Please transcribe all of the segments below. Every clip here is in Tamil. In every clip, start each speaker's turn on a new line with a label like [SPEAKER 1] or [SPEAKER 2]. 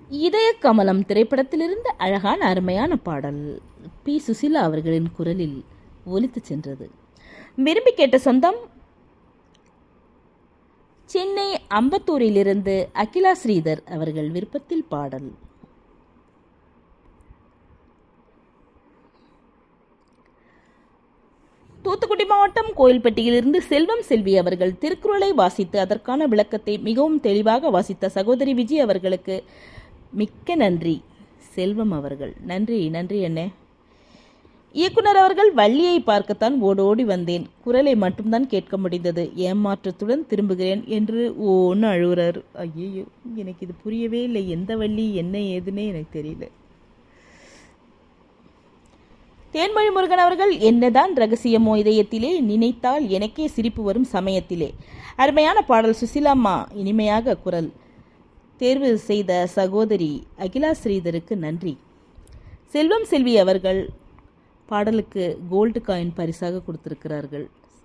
[SPEAKER 1] இதய கமலம் திரைப்படத்திலிருந்து அழகான அருமையான பாடல் பி சுசிலா அவர்களின் குரலில் ஒலித்து சென்றது விரும்பி கேட்ட சொந்தம் சென்னை அம்பத்தூரிலிருந்து அகிலா ஸ்ரீதர் அவர்கள் விருப்பத்தில் பாடல் தூத்துக்குடி மாவட்டம் கோயில்பட்டியிலிருந்து செல்வம் செல்வி அவர்கள் திருக்குறளை வாசித்து அதற்கான விளக்கத்தை மிகவும் தெளிவாக வாசித்த சகோதரி விஜய் அவர்களுக்கு மிக்க நன்றி செல்வம் அவர்கள் நன்றி நன்றி அண்ணே இயக்குனர் அவர்கள் வள்ளியை பார்க்கத்தான் ஓடோடி வந்தேன் குரலை மட்டும்தான் கேட்க முடிந்தது ஏமாற்றத்துடன் திரும்புகிறேன் என்று ஓன்னு அழுகுறார் ஐயோ எனக்கு இது புரியவே இல்லை எந்த வள்ளி என்ன ஏதுன்னே எனக்கு தெரியல தேன்மொழி முருகன் அவர்கள் என்னதான் ரகசியமோ இதயத்திலே நினைத்தால் எனக்கே சிரிப்பு வரும் சமயத்திலே அருமையான பாடல் சுசிலாம்மா இனிமையாக குரல் தேர்வு செய்த சகோதரி அகிலா ஸ்ரீதருக்கு நன்றி செல்வம் செல்வி அவர்கள் பாடலுக்கு கோல்டு காயின் பரிசாக கொடுத்திருக்கிறார்கள்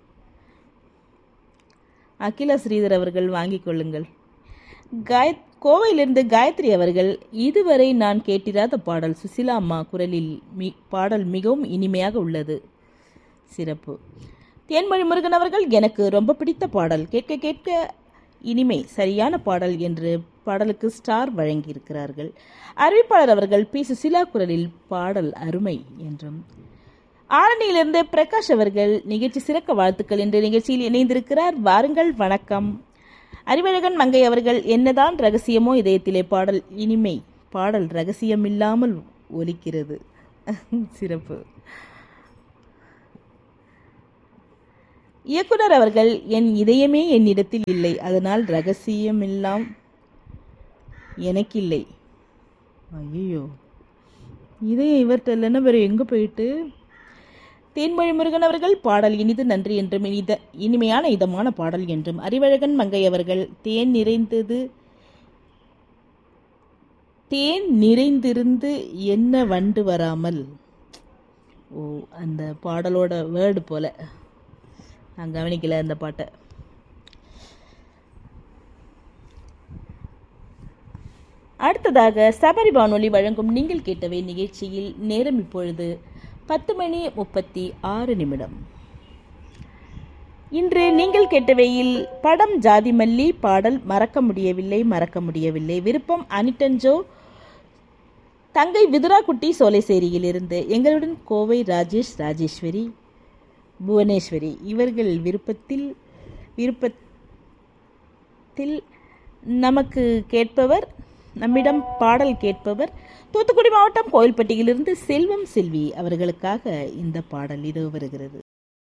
[SPEAKER 1] அகிலா ஸ்ரீதர் அவர்கள் வாங்கிக் கொள்ளுங்கள் காய கோவையிலிருந்து காயத்ரி அவர்கள் இதுவரை நான் கேட்டிராத பாடல் சுசிலா அம்மா குரலில் மி பாடல் மிகவும் இனிமையாக உள்ளது சிறப்பு தேன்மொழி முருகன் அவர்கள் எனக்கு ரொம்ப பிடித்த பாடல் கேட்க கேட்க இனிமை சரியான பாடல் என்று பாடலுக்கு ஸ்டார் வழங்கியிருக்கிறார்கள் அறிவிப்பாளர் அவர்கள் பி சுசிலா குரலில் பாடல் அருமை என்றும் ஆரணியிலிருந்து பிரகாஷ் அவர்கள் நிகழ்ச்சி சிறக்க வாழ்த்துக்கள் என்ற நிகழ்ச்சியில் இணைந்திருக்கிறார் வாருங்கள் வணக்கம் அறிவழகன் மங்கை அவர்கள் என்னதான் ரகசியமோ இதயத்திலே பாடல் இனிமை பாடல் ரகசியமில்லாமல் ஒலிக்கிறது சிறப்பு இயக்குனர் அவர்கள் என் இதயமே என்னிடத்தில் இல்லை அதனால் ரகசியமெல்லாம் எனக்கில்லை ஐயோ இதயம் இவர்கிட்ட இல்லைன்னா வேறு எங்கே போயிட்டு தேன்மொழி முருகன் அவர்கள் பாடல் இனிது நன்றி என்றும் இனித இனிமையான இதமான பாடல் என்றும் அறிவழகன் மங்கை அவர்கள் தேன் நிறைந்தது தேன் நிறைந்திருந்து என்ன வண்டு வராமல் ஓ அந்த பாடலோட வேர்டு போல நான் கவனிக்கல அந்த பாட்டை அடுத்ததாக சபரி வானொலி வழங்கும் நீங்கள் கேட்டவை நிகழ்ச்சியில் நேரம் இப்பொழுது பத்து மணி முப்பத்தி ஆறு நிமிடம் இன்று நீங்கள் கேட்டவையில் படம் ஜாதி மல்லி பாடல் மறக்க முடியவில்லை மறக்க முடியவில்லை விருப்பம் அனிட்டன்ஜோ தங்கை விதுராக்குட்டி சோலைசேரியிலிருந்து எங்களுடன் கோவை ராஜேஷ் ராஜேஸ்வரி புவனேஸ்வரி இவர்கள் விருப்பத்தில் விருப்பத்தில் நமக்கு கேட்பவர் நம்மிடம் பாடல் கேட்பவர் தூத்துக்குடி மாவட்டம் கோயில்பட்டியிலிருந்து செல்வம் செல்வி அவர்களுக்காக இந்த பாடல் இது வருகிறது